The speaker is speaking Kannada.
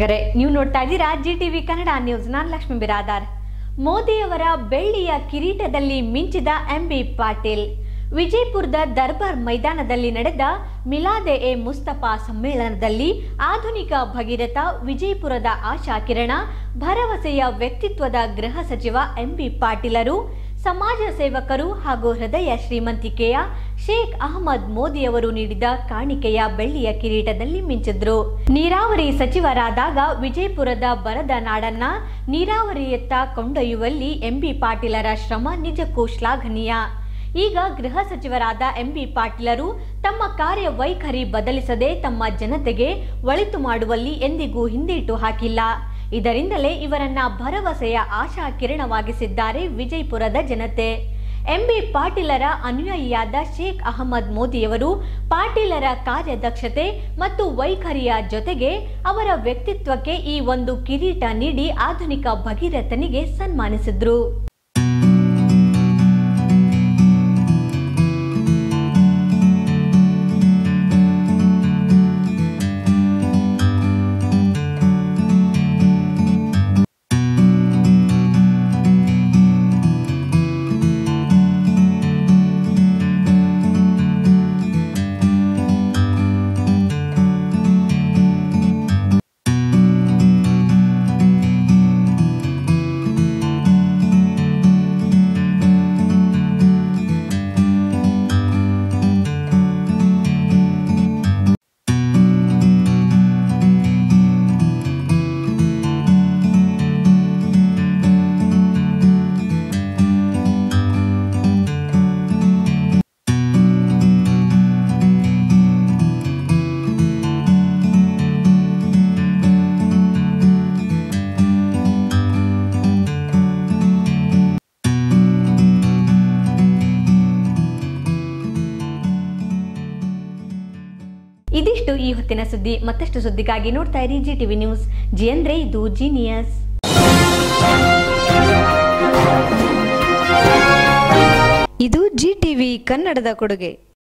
ವೀಕ್ಷಕರೇ ನೀವು ನೋಡ್ತಾ ಇದ್ದೀರಾ ಜಿ ಟಿವಿ ಕನ್ನಡ ನ್ಯೂಸ್ ನಾನು ಲಕ್ಷ್ಮೀ ಬಿರಾದಾರ್ ಮೋದಿಯವರ ಬೆಳ್ಳಿಯ ಕಿರೀಟದಲ್ಲಿ ಮಿಂಚಿದ ಎಂಬಿ ಪಾಟೀಲ್ ವಿಜಯಪುರದ ದರ್ಬಾರ್ ಮೈದಾನದಲ್ಲಿ ನಡೆದ ಮಿಲಾದೆ ಎ ಮುಸ್ತಫಾ ಸಮ್ಮೇಳನದಲ್ಲಿ ಆಧುನಿಕ ಭಗೀರಥ ವಿಜಯಪುರದ ಆಶಾ ಕಿರಣ ಭರವಸೆಯ ವ್ಯಕ್ತಿತ್ವದ ಗೃಹ ಸಚಿವ ಎಂಬಿ ಪಾಟೀಲರು ಸಮಾಜ ಸೇವಕರು ಹಾಗೂ ಹೃದಯ ಶ್ರೀಮಂತಿಕೆಯ ಶೇಖ್ ಅಹಮದ್ ಮೋದಿಯವರು ನೀಡಿದ ಕಾಣಿಕೆಯ ಬೆಳ್ಳಿಯ ಕಿರೀಟದಲ್ಲಿ ಮಿಂಚಿದ್ರು ನೀರಾವರಿ ಸಚಿವರಾದಾಗ ವಿಜಯಪುರದ ಬರದ ನಾಡನ್ನ ನೀರಾವರಿಯತ್ತ ಕೊಂಡೊಯ್ಯುವಲ್ಲಿ ಎಂಬಿ ಪಾಟೀಲರ ಶ್ರಮ ನಿಜಕ್ಕೂ ಶ್ಲಾಘನೀಯ ಈಗ ಗೃಹ ಸಚಿವರಾದ ಎಂಬಿ ಪಾಟೀಲರು ತಮ್ಮ ಕಾರ್ಯವೈಖರಿ ಬದಲಿಸದೆ ತಮ್ಮ ಜನತೆಗೆ ಒಳಿತು ಮಾಡುವಲ್ಲಿ ಎಂದಿಗೂ ಹಿಂದೇಟು ಹಾಕಿಲ್ಲ ಇದರಿಂದಲೇ ಇವರನ್ನ ಭರವಸೆಯ ಆಶಾ ಕಿರಣವಾಗಿಸಿದ್ದಾರೆ ವಿಜಯಪುರದ ಜನತೆ ಎಂಬಿ ಪಾಟೀಲರ ಅನುಯಾಯಿಯಾದ ಶೇಖ್ ಅಹಮದ್ ಮೋದಿಯವರು ಪಾಟೀಲರ ಕಾರ್ಯದಕ್ಷತೆ ಮತ್ತು ವೈಖರಿಯ ಜೊತೆಗೆ ಅವರ ವ್ಯಕ್ತಿತ್ವಕ್ಕೆ ಈ ಒಂದು ಕಿರೀಟ ನೀಡಿ ಆಧುನಿಕ ಭಗೀರಥನಿಗೆ ಸನ್ಮಾನಿಸಿದ್ರು ಇದಿಷ್ಟು ಈ ಹೊತ್ತಿನ ಸುದ್ದಿ ಮತ್ತಷ್ಟು ಸುದ್ದಿಗಾಗಿ ನೋಡ್ತಾ ಇರಿ ಜಿ ಟಿವಿ ನ್ಯೂಸ್ ಜಿ ಅಂದ್ರೆ ಇದು ಜೀನಿಯಸ್ ಇದು ಜಿ ಟಿವಿ ಕನ್ನಡದ ಕೊಡುಗೆ